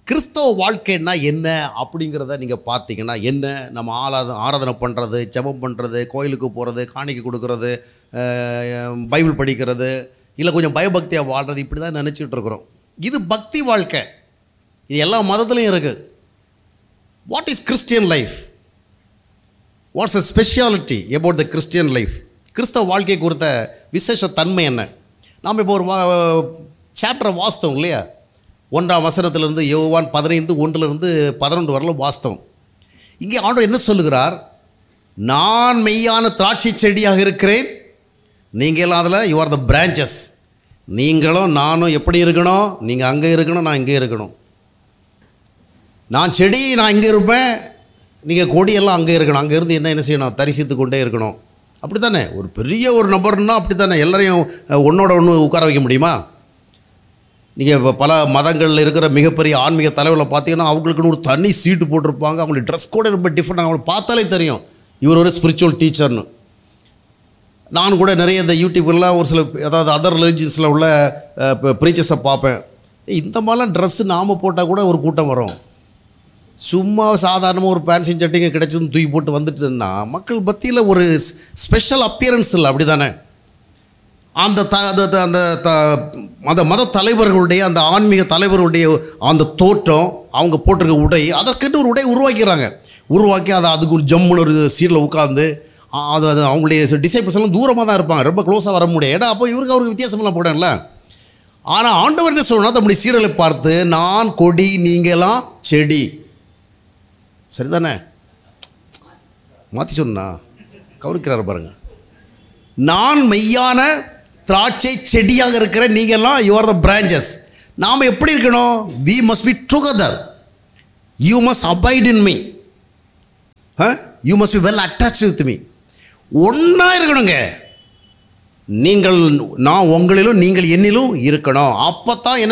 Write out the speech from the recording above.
கிறிஸ்தவ வாழ்க்கைன்னா என்ன அப்படிங்கிறத நீங்கள் பார்த்தீங்கன்னா என்ன நம்ம ஆராத ஆராதனை பண்ணுறது ஜெபம் பண்ணுறது கோயிலுக்கு போகிறது காணிக்கை கொடுக்கறது அஹ், பைபிள் படிக்கிறது இல்லை கொஞ்சம் பயபக்தியாக வாழ்கிறது இப்படி தான் நினச்சிக்கிட்டு இருக்கிறோம் இது பக்தி வாழ்க்கை இது எல்லா மதத்துலேயும் இருக்குது what is Christian life what's a speciality about the Christian life கிறிஸ்தவ வாழ்க்கை குறித்த விசேஷ தன்மை என்ன நாம் இப்போ ஒரு சாப்டரை வாஸ்தவம் இல்லையா ஒன்றாம் வசனத்திலிருந்து யோவான் பதினைந்து ஒன்றிலிருந்து பதினொன்று வரலும் வாஸ்தவம் இங்கே ஆண்டவர் என்ன சொல்லுகிறார் நான் மெய்யான திராட்சை செடியாக இருக்கிறேன் நீங்கள் எல்லாம் அதில் யூ ஆர் த பிரான்ச்சஸ் நீங்களும் நானும் எப்படி இருக்கணும் நீங்கள் அங்கே இருக்கணும் நான் இங்கே இருக்கணும் நான் செடி நான் இங்கே இருப்பேன் நீங்கள் கொடியெல்லாம் அங்கே இருக்கணும் அங்கே இருந்து என்ன என்ன செய்யணும் தரிசித்து கொண்டே இருக்கணும் அப்படி தானே ஒரு பெரிய ஒரு நபர்னா அப்படி தானே எல்லாரையும் அஹ், ஒண்ணோட ஒன்று உட்கார வைக்க முடியுமா நீங்கள் இப்போ பல மதங்களில் இருக்கிற மிகப்பெரிய ஆன்மீக தலைவர்களை பார்த்தீங்கன்னா அவங்களுக்குன்னு ஒரு தனி சீட்டு போட்டிருப்பாங்க அவங்களுக்கு ட்ரெஸ் கூட ரொம்ப டிஃப்ரெண்ட் அவங்களை பார்த்தாலே தெரியும் இவர் ஒரு ஸ்பிரிச்சுவல் டீச்சர்னு நான் கூட நிறைய இந்த யூடியூப்லாம் ஒரு சில அதாவது அதர் ரிலிஜியன்ஸில் உள்ள ப்ரீச்சர்ஸை பார்ப்பேன் ஏய், இந்த மாதிரிலாம் ட்ரெஸ்ஸு நாம் போட்டால் கூட ஒரு கூட்டம் வரும் சும்மா சாதாரணமாக ஒரு பேன்சின் சட்டிங்க கிடைச்சதுன்னு தூக்கி போட்டு வந்துட்டுன்னா மக்கள் மத்தியில் ஒரு ஸ்பெஷல் அப்பியரன்ஸ் இல்லை அப்படி தானே அந்த த அந்த த- அந்த த அந்த மத தலைவர்களுடைய அந்த ஆன்மீக தலைவர்களுடைய அந்த தோற்றம் அவங்க போட்டிருக்க உடை அதற்கென்று ஒரு உடை உருவாக்கிறாங்க உருவாக்கி அதை அதுக்கு ஒரு ஜம்முன்னு ஒரு சீரில் உட்காந்து ஆ, அது அது அவங்களுடைய டிசைபிள்ஸ் எல்லாம் தூரமாக தான் இருப்பாங்க ரொம்ப க்ளோஸாக வர முடியாது ஏன்னா அப்போ இவருக்கு அவருக்கு வித்தியாசமெல்லாம் போடல ஆனால் ஆண்டவர் என்ன சொல்லணும்னா தம்முடைய சீரலை பார்த்து நான் கொடி நீங்களாம் செடி சரிதானே மாற்றி சொன்னா கவனிக்கிறார் பாருங்க நான் மெய்யான திராட்சை செடியாக இருக்கிற நீங்கள்லாம் யூ ஆர் த பிரான்ச்சஸ் நாம் எப்படி இருக்கணும் we must be together you must abide in me you must be well attach with me ஒன்றா இருக்கணுங்க நீங்கள் நான் உங்களிலும் நீங்கள் என்னிலும் இருக்கணும் அப்போ தான் என்ன